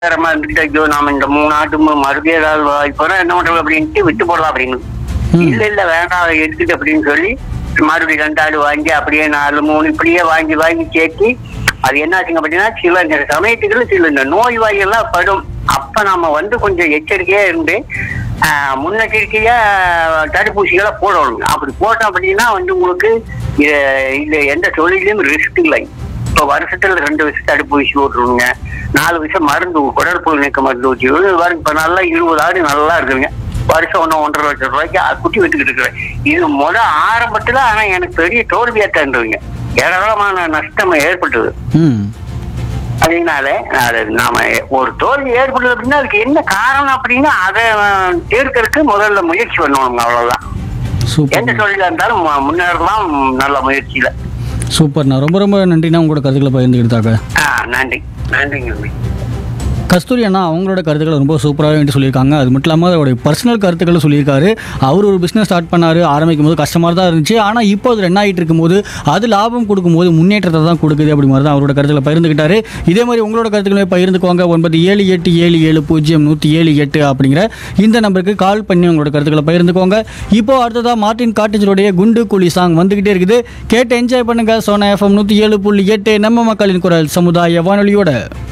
நேரமா இருந்துட்டு ஐயோ நாம இந்த மூணு ஆட்டு மறுபடியும் ஏதாவது வாய்ப்போனா என்ன பண்றது அப்படின்ட்டு விட்டு போடலாம் அப்படின்னு ம். இல்ல இல்ல வேண்டாம் அதை எடுத்துட்டு அப்படின்னு சொல்லி மறுபடியும் ரெண்டு ஆடு வாங்கி அப்படியே நாலு மூணு இப்படியே வாங்கி வாங்கி சேர்த்து அது என்ன ஆச்சுங்க அப்படின்னா சில இந்த சமயத்துக்குள்ள சில இந்த நோய் வாயெல்லாம் படும் அப்ப நாம வந்து கொஞ்சம் எச்சரிக்கையா இருந்து ஆஹ், முன்னெச்சரிக்கையா தடுப்பூசிகளை போடணும் அப்படி போட்டோம் அப்படின்னா வந்து உங்களுக்கு இது இது எந்த தொழிலையும் ரிஸ்க் இல்லை இப்போ வருஷத்துல ரெண்டு வருஷம் தடுப்பூசி போட்டுருங்க நாலு வருஷம் மருந்து குடற்புழு நீக்க மருந்து ஊற்றி பாருங்க இப்ப நல்லா இருபது ஆடு நல்லா இருக்குங்க வருஷம் ஒன்று ஒன்றரை லட்சம் ரூபாய்க்கு அ- குட்டி வித்துக்கிட்டு இருக்கிறேன் இது முத ஆரம்பத்துல ஆனா எனக்கு பெரிய தோல்வியா தந்துருங்க ஏராளமான நஷ்டம் ஏற்பட்டது ம் அதனால அது நாம ஒரு தோல்வி ஏற்படுது அப்படின்னா அதுக்கு என்ன காரணம் அப்படின்னா அதை தீர்க்கறதுக்கு முதல்ல முயற்சி பண்ணணும் அவ்வளவுதான் எந்த சூப்பர் தொழிலா இருந்தாலும் மு- முன்னேறலாம் நல்ல முயற்சியில சூப்பர்ண்ணா ரொம்ப ரொம்ப நன்றிண்ணா உங்களோட கருத்துக்களை பகிர்ந்துக்கிட்டாங்க ஆ நன்றி நன்றிங்க தம்பி. கஸ்தூரி அண்ணா அவங்களோட கருத்துக்களை ரொம்ப சூப்பராக வேண்டி சொல்லியிருக்காங்க அது மட்டும் இல்லாமல் அவருடைய பர்சனல் கருத்துக்களை சொல்லியிருக்காரு அவர் ஒரு பிஸ்னஸ் ஸ்டார்ட் பண்ணார் ஆரம்பிக்கும் போது கஷ்டமாக தான் இருந்துச்சு ஆனால் இப்போ அது ரன் ஆகிட்டு இருக்கும்போது அது லாபம் கொடுக்கும்போது முன்னேற்றத்தை தான் கொடுக்குது அப்படி மாதிரி தான் அவரோட கருத்துக்களை பகிர்ந்துக்கிட்டாரு இதே மாதிரி உங்களோட கருத்துக்களை பகிர்ந்துக்கோங்க ஒன்பது ஏழு எட்டு ஏழு ஏழு பூஜ்ஜியம் நூற்றி ஏழு எட்டு அப்படிங்கிற இந்த நம்பருக்கு கால் பண்ணி உங்களோட கருத்துக்களை பகிர்ந்துக்கோங்க இப்போ அடுத்ததாக மார்ட்டின் காட்டேஜருடைய குண்டு குழி சாங் வந்துக்கிட்டே இருக்குது கேட்டு என்ஜாய் பண்ணுங்க சோனா எஃப்எம் நூற்றி ஏழு புள்ளி எட்டு நம்ம மக்களின் குரல் சமுதாய வானொலியோட